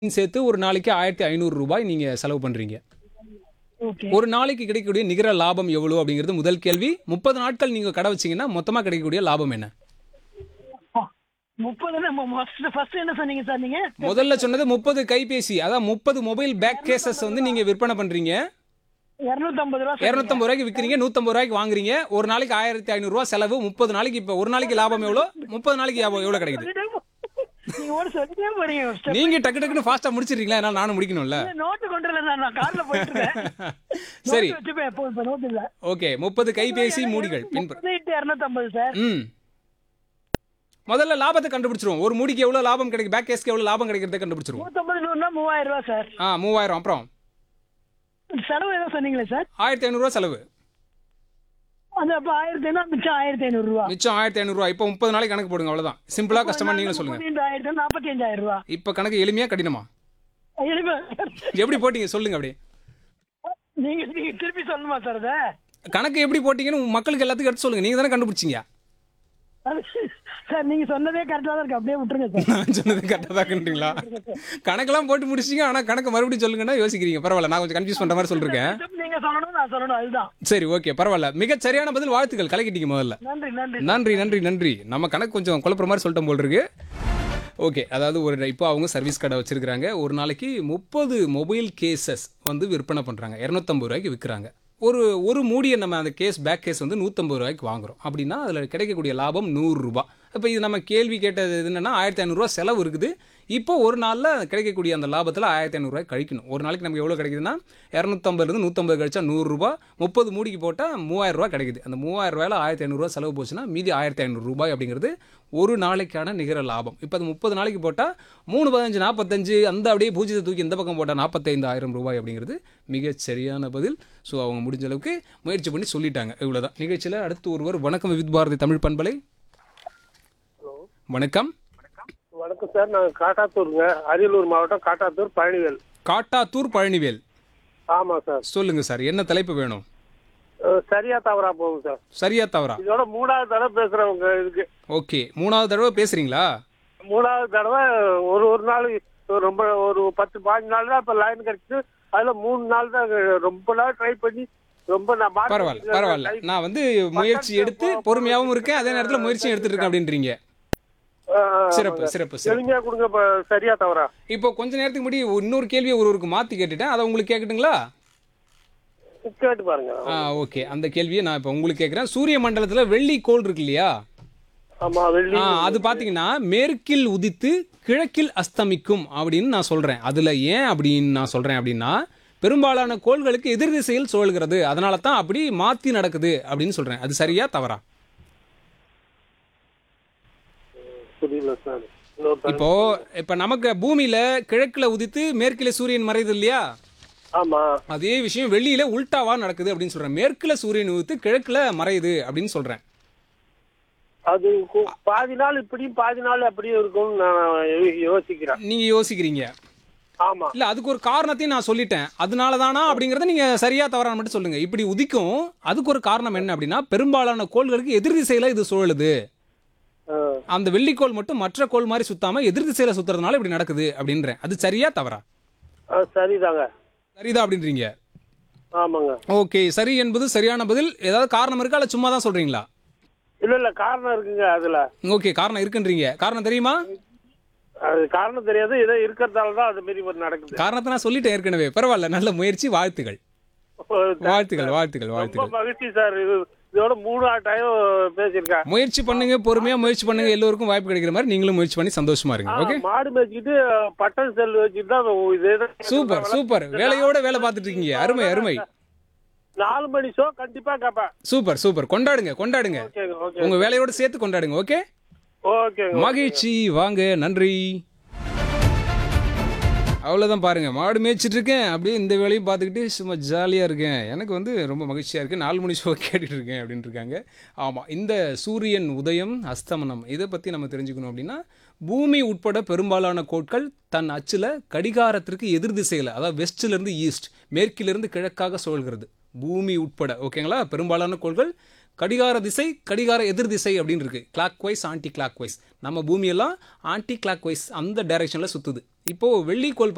சேர்த்து ஒரு நாளைக்கு ஆயிரத்தி ஐநூறு ரூபாய் நீங்க செலவு பண்றீங்க ஓகே ஒரு நாளைக்கு கிடைக்கக்கூடிய நிகர லாபம் எவ்வளவு அப்படிங்கிறது முதல் கேள்வி முப்பது நாட்கள் நீங்க கடை வச்சீங்கன்னா மொத்தமா கிடைக்கக்கூடிய லாபம் என்ன முப்பது ஃபர்ஸ்ட் என்ன சொன்னீங்க சார் நீங்க முதல்ல சொன்னது முப்பது கைபேசி அதான் முப்பது மொபைல் பேக் கேசஸ் வந்து நீங்க விற்பனை பண்றீங்க இருநூத்தம்பது ரூபா சொன்னீங்க. இருநூத்தம்பது ரூபாய்க்கு விற்கிறீங்க நூத்தம்பது ரூபாய்க்கு வாங்குறீங்க ஒரு நாளைக்கு ஆயிரத்தி ஐநூறு ரூபாய் செலவு முப்பது நாளைக்கு இப்போ ஒரு நாளைக்கு லாபம் எவ்வளோ முப்பது நாளைக்கு லாபம் எவ்வளோ கிடைக்குது சொல்லிட்டே போ- நீங்க ஒரு சொல்லிட்டே போறீங்க step. நீங்க டக்கு டக்குன்னு ஃபாஸ்டா முடிச்சிடுறீங்களா என்னால நானும் முடிக்கணும்ல இல்ல, நோட்டு கொண்டு வரல நான் நான் கார்ல போயிட்டு இருக்கேன் சரி நோட்டு வச்சுப்பேன் இப்போ இப்ப நோட்டு இல்ல ஓகே முப்பது கைபேசி மூடிகள் பின்பு முப்பது இன்ட்டு இருநூத்தம்பது சார் ம் முதல்ல லாபத்தை கண்டுபிடிச்சிருவோம் ஒரு மூடிக்கு எவ்வளவு லாபம் கிடைக்கும் பேக் கேஸ்க்கு எவ்வளவு லாபம் கிடைக்கிறத கண்டுபிடிச்சிருவோம் நூத்தம்பது நூறுனா மூவாயிரம் ரூபாய் சார் ஆ மூவாயிரம் அப்புறம் செலவு ஏதோ சொன்னீங்களே சார் ஆயிரத்தி ஐநூறுரூவா செலவு அது அப்ப ஆயிரத்தி ஐநூறு மிச்சம் ஆயிரத்தி ஐநூறு ரூபா மிச்சம் ஆயிரத்தி ஐநூறுரூவா இப்போ முப்பது நாளைக்கு கணக்கு போடுங்க அவ்வளவுதான் சிம்பிளா கஷ்டமா நீங்களும் சொல்லுங்க முப்பது இன்ட்டு ஆயிரத்தி நாற்பத்தி அஞ்சாயிரம் ரூபா இப்போ கணக்கு எளிமையா கடினமா எளிமை. எப்படி போட்டீங்க சொல்லுங்க அப்படியே நீங்க நீங்க திருப்பி சொல்லணுமா சார் அதை கணக்கு எப்படி போட்டீங்கன்னு உங்க மக்களுக்கு எல்லாத்துக்கும் எடுத்து சொல்லுங்க நீங்க தானே கண்டுபிடிச்சீங்க அது சார் நீங்க சொன்னதே கரெக்டா தான் இருக்கு அப்படியே விட்டுருங்க சார் நான் சொன்னது கரெக்டாக தான் கண்டுங்களா கணக்கெல்லாம் போட்டு முடிச்சிங்க ஆனா கணக்கு மறுபடியும் சொல்லுங்கன்னா யோசிக்கிறீங்க பரவாயில்ல நான் கொஞ்சம் கன்ஃபியூஸ் பண்ற மாதிரி சொல்லிருக்கேன் நீங்க சொல்லணும் நான் சொல்லணும் அதுதான் சரி ஓகே பரவாயில்ல மிகச் சரியான பதில் வாழ்த்துக்கள் கலக்கிட்டீங்க முதல்ல நன்றி நன்றி நன்றி நன்றி நன்றி நம்ம கணக்கு கொஞ்சம் குழப்புற மாதிரி சொல்லிட்டோம் போல் இருக்கு ஓகே அதாவது ஒரு இப்போ அவங்க சர்வீஸ் கடை வச்சிருக்காங்க ஒரு நாளைக்கு முப்பது மொபைல் கேசஸ் வந்து விற்பனை பண்ணுறாங்க இரநூத்தம்பது ரூபாய்க்கு விற்கிறாங்க ஒரு ஒரு மூடியை நம்ம அந்த கேஸ் பேக் கேஸ் வந்து நூற்றம்பது ரூபாய்க்கு வாங்குறோம் அப்படின்னா அதில் கிடைக்கக்கூடிய லாபம் நூறுரூபா இப்போ இது நம்ம கேள்வி கேட்டது இது என்னன்னா ஆயிரத்தி ஐநூறுரூவா செலவு இருக்குது இப்போ ஒரு நாளில் கிடைக்கக்கூடிய அந்த லாபத்தில் ஆயிரத்தி ஐநூறுரூவாய் கழிக்கணும் ஒரு நாளைக்கு நமக்கு எவ்வளோ கிடைக்குதுன்னா இரநூத்தம்பதுலேருந்து நூற்றம்பது கழிச்சா நூறுரூபா முப்பது மூடிக்கு போட்டால் மூவாயிரம் ரூபாய் கிடைக்குது அந்த மூவாயிரம் ரூபாயில் ஆயிரத்தி ஐநூறுரூவா செலவு போச்சுன்னா மீதி ஆயிரத்தி ஐநூறு ரூபாய் அப்படிங்கிறது ஒரு நாளைக்கான நிகர லாபம் இப்போ அது முப்பது நாளைக்கு போட்டால் மூணு பதினஞ்சு நாற்பத்தஞ்சு அந்த அப்படியே பூஜ்ஜியத்தை தூக்கி இந்த பக்கம் போட்டால் நாற்பத்தைந்து ஆயிரம் ரூபாய் அப்படிங்கிறது மிகச் சரியான பதில் ஸோ அவங்க முடிஞ்ச அளவுக்கு முயற்சி பண்ணி சொல்லிட்டாங்க இவ்வளோதான் நிகழ்ச்சியில் அடுத்து ஒருவர் வணக்கம் வித் பாரதி தமிழ் பண்பலை வணக்கம் வணக்கம் சார் நான் காட்டாத்தூருங்க அரியலூர் மாவட்டம் காட்டாத்தூர் பழனிவேல் காட்டாத்தூர் பழனிவேல் ஆமாம் சார் சொல்லுங்க சார் என்ன தலைப்பு வேணும் அஹ் சரியா தவறா போகும் சார் சரியா தவறா இதோட மூணாவது தடவை பேசுறவங்க இதுக்கு ஓகே மூணாவது தடவை பேசுறீங்களா மூணாவது தடவை ஒரு ஒரு நாள் ரொம்ப ஒரு பத்து பாஞ்சு நாள் தான் இப்போ லைன் கிடைச்சு அதுல மூணு நாள் தான் ரொம்ப நாள் ட்ரை பண்ணி ரொம்ப நான் மாத்தி பரவாயில்ல பரவாயில்ல நான் வந்து முயற்சி எடுத்து பொறுமையாகவும் இருக்கேன் அதே நேரத்தில் முயற்சியும் எடுத்துட்டு இருக்கேன் அப்படின்றீங்க அஹ் சிறப்பு சிறப்பு சிறப்பு எளிமையா கொடுங்க இப்ப சரியா தவறா இப்போ கொஞ்ச நேரத்துக்கு முன்னாடி இன்னொரு கேள்வியை ஒருவருக்கு மாற்றி கேட்டுட்டேன் அதை உங்களுக்கு கேட்கட்டுங்களா கேட்டு பாருங்க ஆ ஓகே அந்த கேள்வியை நான் இப்போ உங்களுக்கு கேட்குறேன் சூரிய மண்டலத்தில் வெள்ளி கோள் இருக்கு இல்லையா ஆமா வெள்ளி ஆ அது பார்த்தீங்கன்னா மேற்கில் உதித்து கிழக்கில் அஸ்தமிக்கும் அப்படின்னு நான் சொல்கிறேன் அதில் ஏன் அப்படின்னு நான் சொல்கிறேன் அப்படின்னா பெரும்பாலான கோள்களுக்கு எதிர் திசையில் சுழல்கிறது அதனால தான் அப்படி மாற்றி நடக்குது அப்படின்னு சொல்கிறேன் அது சரியா தவறா புரியல சார் இன்னொரு தடவை. இப்போ இப்போ நமக்கு பூமியில கிழக்குல உதித்து மேற்கில சூரியன் மறையுது இல்லையா ஆமா அதே விஷயம் வெளியில உல்டாவா நடக்குது அப்படின்னு சொல்றேன் மேற்குல சூரியன் உதித்து கிழக்குல மறையுது அப்படின்னு சொல்றேன் அது கு- பாதி நாள் இப்படியும் பாதி நாள் அப்படியும் இருக்கும்னு நான் யோ- யோசிக்கிறேன் நீங்க யோசிக்கிறீங்க ஆமா இல்ல அதுக்கு ஒரு காரணத்தையும் நான் சொல்லிட்டேன் அதனால தானா அப்படிங்கறத நீங்க சரியா தவறான மட்டும் சொல்லுங்க இப்படி உதிக்கும் அதுக்கு ஒரு காரணம் என்ன அப்படின்னா பெரும்பாலான கோள்களுக்கு எதிர் திசையில இது சுழலுது அஹ், அந்த வெள்ளிக்கோள் மட்டும் மற்ற கோள் மாதிரி சுத்தாம எதிர் திசையில சுத்துறதுனால இப்படி நடக்குது அப்படின்றேன் அது சரியா தவறா அஹ், சரிதாங்க சரிதான் அப்படின்றீங்க ஆமாங்க ஓகே சரி என்பது சரியான பதில் ஏதாவது காரணம் இருக்கா இல்ல சும்மா தான் சொல்றீங்களா இல்ல இல்ல காரணம் இருக்குங்க அதுல ஓகே காரணம் இருக்குன்றீங்க காரணம் தெரியுமா அது காரணம் தெரியாது ஏதோ இருக்கிறதால தான் அது மாரி ஒரு நடக்குது காரணத்தை நான் சொல்லிட்டேன் ஏற்கனவே பரவாயில்ல நல்ல முயற்சி வாழ்த்துகள் வாழ்த்துகள் வாழ்த்துகள் ரொம்ப வாழ்த்துகள் மகிழ்ச்சி சார் இது இதோட மூணு டைம் பேசியிருக்கேன் முயற்சி பண்ணுங்க பொறுமையா முயற்சி பண்ணுங்க எல்லோருக்கும் வாய்ப்பு கிடைக்கிற மாதிரி நீங்களும் முயற்சி பண்ணி சந்தோஷமா இருங்க ஓகே மாடு மேய்ச்சிட்டு பட்டன் செல் வச்சுட்டு தான் இதே தான் சூப்பர் சூப்பர் வேலையோட வேலை பார்த்துட்டு இருக்கீங்க அருமை அருமை நாலு மணி ஷோ கண்டிப்பா கேட்பேன் சூப்பர் சூப்பர் கொண்டாடுங்க கொண்டாடுங்க ஓகேங்க ஓகே உங்க வேலையோட சேர்த்து கொண்டாடுங்க ஓகே ஓகேங்க மகிழ்ச்சி வாங்க நன்றி அவ்வளோதான் பாருங்க மாடு மேய்ச்சிட்டு இருக்கேன் அப்படியே இந்த வேலையும் பார்த்துக்கிட்டு சும்மா ஜாலியாக இருக்கேன் எனக்கு வந்து ரொம்ப மகிழ்ச்சியாக இருக்குது நாலு மணி ஷோ கேட்டுட்டு இருக்கேன் அப்படின்னு இருக்காங்க ஆமாம் இந்த சூரியன் உதயம் அஸ்தமனம் இதை பற்றி நம்ம தெரிஞ்சுக்கணும் அப்படின்னா பூமி உட்பட பெரும்பாலான கோட்கள் தன் அச்சில் கடிகாரத்திற்கு எதிர் திசையில் அதாவது வெஸ்ட்லேருந்து ஈஸ்ட் மேற்கிலிருந்து கிழக்காக சுழல்கிறது பூமி உட்பட ஓகேங்களா பெரும்பாலான கோள்கள் கடிகார திசை கடிகார எதிர் திசை அப்படின்னு இருக்கு clockwise anticlockwise நம்ம பூமியெல்லாம் ஆன்டி கிளாக் வைஸ் அந்த டைரக்ஷனில் சுற்றுது இப்போது வெள்ளிக்கோள்